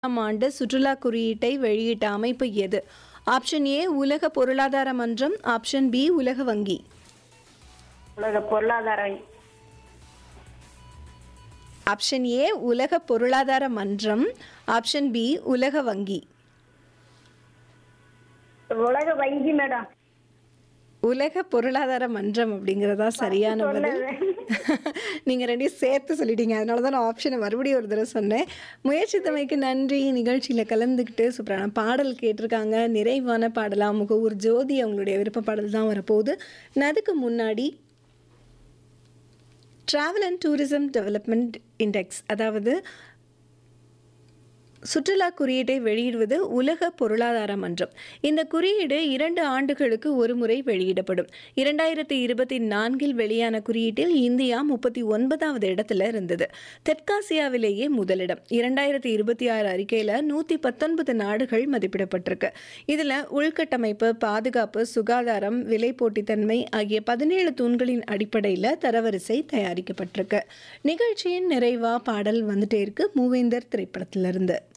ஆம் ஆண்டு சுற்றுலா குறியீட்டை வெளியிட்ட அமைப்பு எது ஆப்ஷன் ஏ உலக பொருளாதார மன்றம் ஆப்ஷன் பி உலக வங்கி உலக பொருளாதார ஆப்ஷன் ஏ உலக பொருளாதார மன்றம் ஆப்ஷன் பி உலக வங்கி உலக வங்கி மேடம் உலக பொருளாதார மன்றம் அப்படிங்கிறதா சரியான பதில் நீங்க ரெண்டையும் சேர்த்து சொல்லிட்டீங்க அதனால தான் நான் ஆப்ஷனை மறுபடியும் ஒரு தடவை சொன்னேன் முயற்சித்தமைக்கு நன்றி நிகழ்ச்சியில் கலந்துக்கிட்டு சூப்பரான பாடல் கேட்டிருக்காங்க நிறைவான பாடலாம் முகவூர் ஜோதி அவங்களுடைய விருப்ப பாடல் தான் வரப்போகுது நான் அதுக்கு முன்னாடி travel and tourism development index அதாவது சுற்றுலா குறியீட்டை வெளியிடுவது உலக பொருளாதார மன்றம் இந்த குறியீடு இரண்டு ஆண்டுகளுக்கு ஒரு முறை வெளியிடப்படும் இரண்டாயிரத்தி இருபத்தி நான்கில் வெளியான குறியீட்டில் இந்தியா முப்பத்தி ஒன்பதாவது இடத்துல இருந்தது தெற்காசியாவிலேயே முதலிடம் இரண்டாயிரத்தி இருபத்தி ஆறு அறிக்கையில் நூற்றி பத்தொன்பது நாடுகள் மதிப்பிடப்பட்டிருக்கு இதில் உள்கட்டமைப்பு பாதுகாப்பு சுகாதாரம் விலை போட்டித்தன்மை ஆகிய பதினேழு தூண்களின் அடிப்படையில் தரவரிசை தயாரிக்கப்பட்டிருக்கு நிகழ்ச்சியின் நிறைவா பாடல் வந்துட்டே இருக்கு மூவேந்தர் திரைப்படத்திலிருந்து